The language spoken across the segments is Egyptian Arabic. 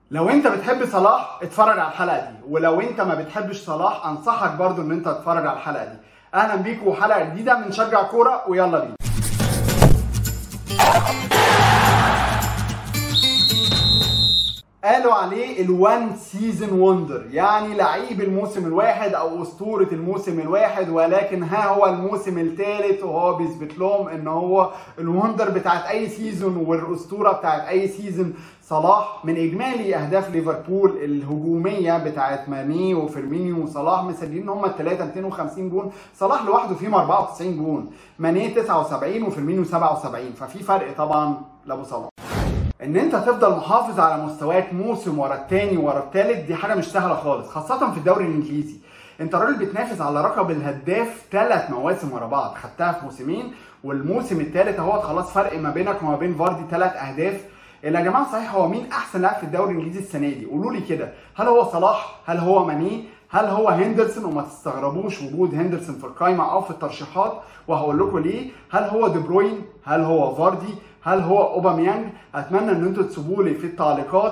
لو انت بتحب صلاح اتفرج على الحلقه دي ولو انت ما بتحبش صلاح انصحك برضو ان انت تتفرج على الحلقه دي اهلا بيكم حلقه جديده من شجع كوره ويلا بينا قالوا عليه الوان سيزون وندر يعني لعيب الموسم الواحد او اسطوره الموسم الواحد ولكن ها هو الموسم الثالث وهو بيثبت لهم ان هو الوندر بتاعت اي سيزون والاسطوره بتاعت اي سيزون صلاح من اجمالي اهداف ليفربول الهجوميه بتاعت ماني وفيرمينيو وصلاح مسجلين ان هم الثلاثه 250 جون صلاح لوحده فيهم 94 جون ماني 79 وفيرمينيو 77 ففي فرق طبعا لابو صلاح ان انت تفضل محافظ على مستواك موسم ورا التاني ورا التالت دي حاجه مش سهله خالص خاصه في الدوري الانجليزي انت راجل بتنافس على لقب الهداف ثلاث مواسم ورا بعض خدتها في موسمين والموسم الثالث اهو خلاص فرق ما بينك وما بين فاردي ثلاث اهداف يا جماعه صحيح هو مين احسن لاعب في الدوري الانجليزي السنه دي قولوا لي كده هل هو صلاح هل هو ماني هل هو هندرسون وما تستغربوش وجود هندرسون في القائمه او في الترشيحات وهقول لكم ليه هل هو دي بروين هل هو فاردي هل هو اوباميانج اتمنى ان انتوا تسيبوا لي في التعليقات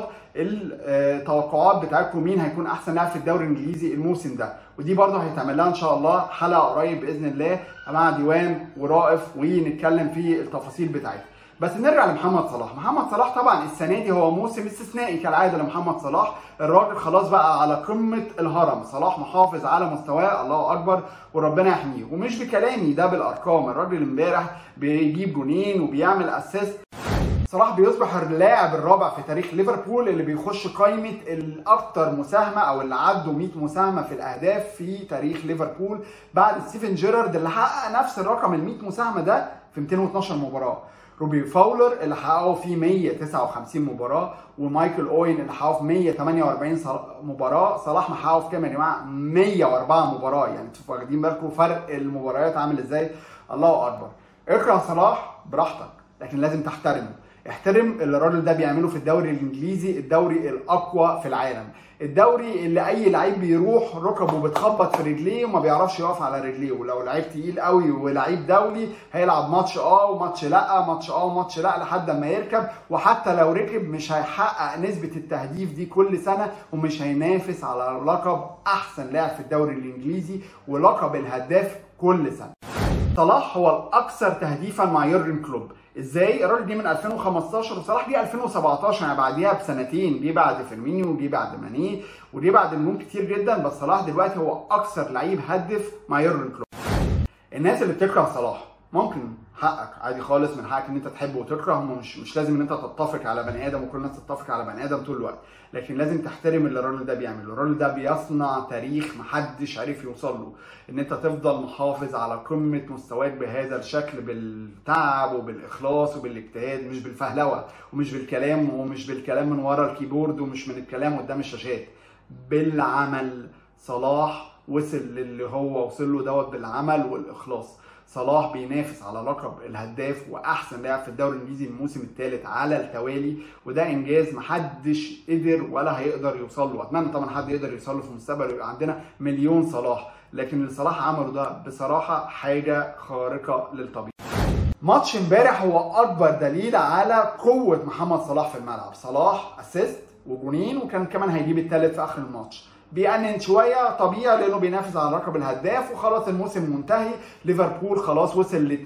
التوقعات بتاعتكم مين هيكون احسن لاعب في الدوري الانجليزي الموسم ده ودي برضه هيتعمل لها ان شاء الله حلقه قريب باذن الله مع ديوان ورائف ونتكلم في التفاصيل بتاعتها بس نرجع لمحمد صلاح محمد صلاح طبعا السنه دي هو موسم استثنائي كالعاده لمحمد صلاح الراجل خلاص بقى على قمه الهرم صلاح محافظ على مستواه الله اكبر وربنا يحميه ومش بكلامي ده بالارقام الراجل امبارح بيجيب جونين وبيعمل اسيست صلاح بيصبح اللاعب الرابع في تاريخ ليفربول اللي بيخش قائمه الاكثر مساهمه او اللي عدوا 100 مساهمه في الاهداف في تاريخ ليفربول بعد ستيفن جيرارد اللي حقق نفس الرقم ال 100 مساهمه ده في 212 مباراه روبي فاولر اللي حققه في 159 مباراه ومايكل اوين اللي حققه في 148 مباراه صلاح محققه في كام يا جماعه 104 مباراه يعني انتوا واخدين بالكم فرق المباريات عامل ازاي الله اكبر اكره صلاح براحتك لكن لازم تحترمه احترم اللي الراجل ده بيعمله في الدوري الانجليزي الدوري الاقوى في العالم الدوري اللي اي لعيب بيروح ركبه بتخبط في رجليه وما بيعرفش يقف على رجليه ولو لعيب تقيل قوي ولعيب دولي هيلعب ماتش اه وماتش لا ماتش اه وماتش لا لحد ما يركب وحتى لو ركب مش هيحقق نسبه التهديف دي كل سنه ومش هينافس على لقب احسن لاعب في الدوري الانجليزي ولقب الهداف كل سنه صلاح هو الاكثر تهديفا مع يورجن كلوب ازاي الراجل جه من 2015 وصلاح جه 2017 يعني بعديها بسنتين جه بعد فيرمينيو وجه بعد ماني وجه بعد نجوم كتير جدا بس صلاح دلوقتي هو اكثر لعيب هدف مع يورجن كلوب الناس اللي بتكره صلاح ممكن حقك عادي خالص من حقك ان انت تحبه وتكره هم مش مش لازم ان انت تتفق على بني ادم وكل الناس تتفق على بني ادم طول الوقت لكن لازم تحترم اللي الراجل ده بيعمله الراجل ده بيصنع تاريخ محدش عارف يوصل له ان انت تفضل محافظ على قمه مستواك بهذا الشكل بالتعب وبالاخلاص وبالاجتهاد مش بالفهلوه ومش بالكلام ومش بالكلام من ورا الكيبورد ومش من الكلام قدام الشاشات بالعمل صلاح وصل للي هو وصل له دوت بالعمل والاخلاص صلاح بينافس على لقب الهداف واحسن لاعب في الدوري الانجليزي الموسم الثالث على التوالي وده انجاز محدش قدر ولا هيقدر يوصل له اتمنى طبعا حد يقدر يوصل له في المستقبل ويبقى عندنا مليون صلاح لكن اللي صلاح عمله ده بصراحه حاجه خارقه للطبيعه ماتش امبارح هو اكبر دليل على قوه محمد صلاح في الملعب صلاح اسيست وجونين وكان كمان هيجيب الثالث في اخر الماتش بيأنن شويه طبيعي لانه بينافس على لقب الهداف وخلاص الموسم منتهي ليفربول خلاص وصل ل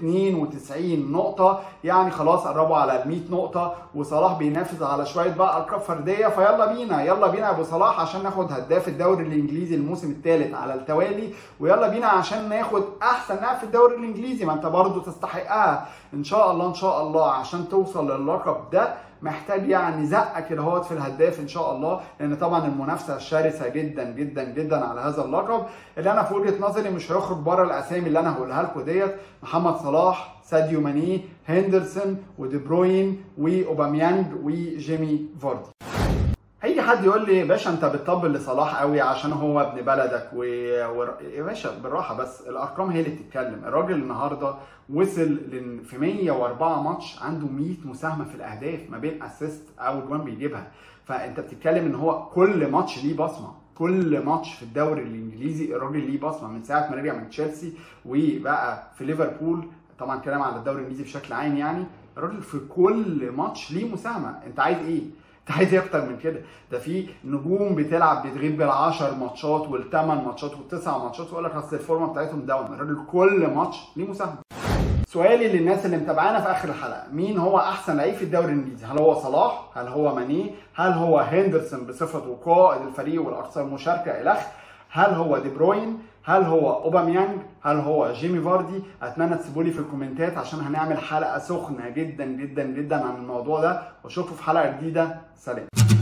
92 نقطه يعني خلاص قربوا على ال 100 نقطه وصلاح بينافس على شويه بقى القاب فرديه فيلا بينا يلا بينا يا ابو صلاح عشان ناخد هداف الدوري الانجليزي الموسم الثالث على التوالي ويلا بينا عشان ناخد احسن لاعب في الدوري الانجليزي ما انت برضه تستحقها ان شاء الله ان شاء الله عشان توصل للقب ده محتاج يعني زقه كده هوت في الهداف ان شاء الله لان طبعا المنافسه شرسه جدا جدا جدا على هذا اللقب اللي انا في وجهه نظري مش هيخرج بره الاسامي اللي انا هقولها لكم ديت محمد صلاح ساديو ماني هندرسون ودي بروين واوباميانج وجيمي فاردي هيجي حد يقول لي باشا انت بتطبل لصلاح قوي عشان هو ابن بلدك و... و... يا باشا بالراحه بس الارقام هي اللي بتتكلم الراجل النهارده وصل ل... في 104 ماتش عنده 100 مساهمه في الاهداف ما بين اسيست او جوان بيجيبها فانت بتتكلم ان هو كل ماتش ليه بصمه كل ماتش في الدوري الانجليزي الراجل ليه بصمه من ساعه ما رجع من تشيلسي وبقى في ليفربول طبعا كلام على الدوري الانجليزي بشكل عام يعني الراجل في كل ماتش ليه مساهمه انت عايز ايه انت عايز ايه اكتر من كده ده في نجوم بتلعب بتغيب بال10 ماتشات والثمان ماتشات والتسع ماتشات ويقول لك اصل الفورمه بتاعتهم داون الراجل كل ماتش ليه مساهمه سؤالي للناس اللي متابعانا في اخر الحلقه مين هو احسن لعيب في الدوري الانجليزي هل هو صلاح هل هو ماني هل هو هندرسون بصفته قائد الفريق والاكثر مشاركه الخ هل هو دي بروين هل هو اوباميانج هل هو جيمي فاردي اتمنى تسيبوا لي في الكومنتات عشان هنعمل حلقه سخنه جدا جدا جدا عن الموضوع ده واشوفكم في حلقه جديده سلام